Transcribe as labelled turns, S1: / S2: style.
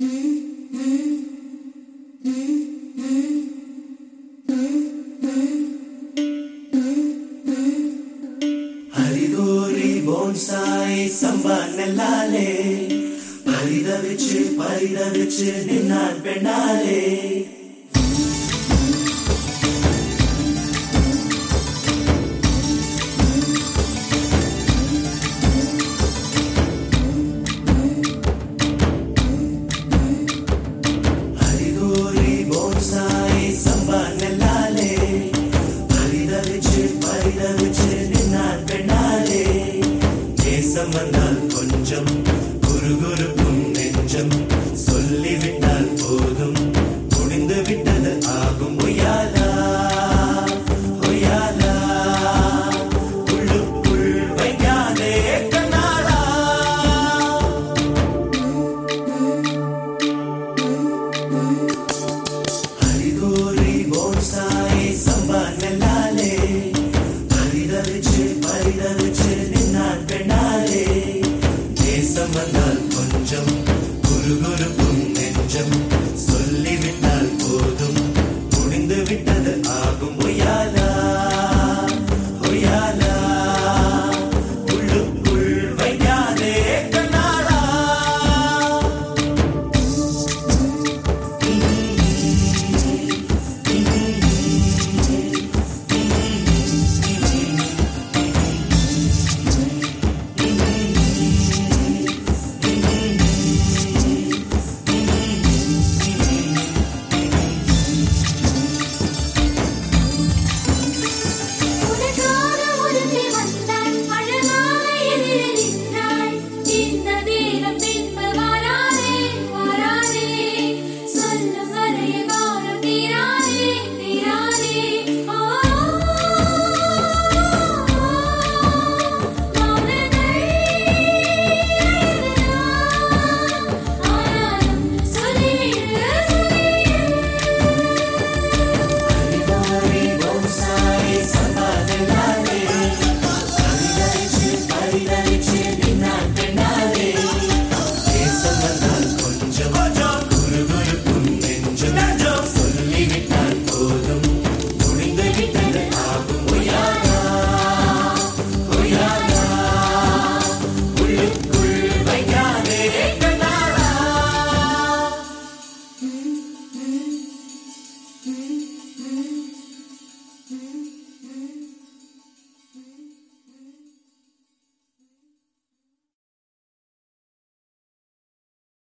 S1: ഹരിദോരി bonsai സമ്പാനല്ലാലേ പരിതവിച്ച് പരിതവിച്ച് നിന്നാൽ പെണ്ണാലേ ഹരിദോരി bonsai സമ്പാനല്ലാലേ പരിതവിച്ച് പരിതവിച്ച് നിന്നാൽ പെണ്ണാലേ தேசம் வந்தால் கொஞ்சம் குறுகுறுக்கும் நெஞ்சம் சொல்லிவிட்டால் போதும் முடிந்து விட்டது ஆகும் ஒய்யாலா ஒய்யாலா உள்ளுக்குள் வைக்காதே கண்ணாலா ഹരിദോരി ബോൺസായി സമ്പാനല്ലാലേ പരിതവിച്ച് പരിതവിച്ച് നിന്നാൽ പെണ്ണാലേ ദേശം വന്നാൽ കൊഞ്ചം കുറുകുറുക്കും നെഞ്ചം சொல்லிவிட்டால் போதும் முடிந்து விட்டது ஆகும் ஒய்யாலா ஒய்யாலா உள்ளுக்குள் வைக்காதே கண்ணாலா
S2: உனக்காக ஒருத்தி வந்தாள் அழகாக எதிரே நின்றாள் இந்த நேரம் பின்பு வராதே வராதே சொல்லும் வரைய வாரம் தீராதே தீராதே ஆ மௌனங்கள் ஆனாலும் சொல்லிவிடு சொல்லிவிடு
S1: ഹരിദോരി ബോൺസായി സമ്പാനല്ലാലേ പരിതവിച്ച് പരിതവിച്ച് നിന്നാൽ പെണ്ണാലേ ദേശം വന്നാൽ കൊഞ്ചം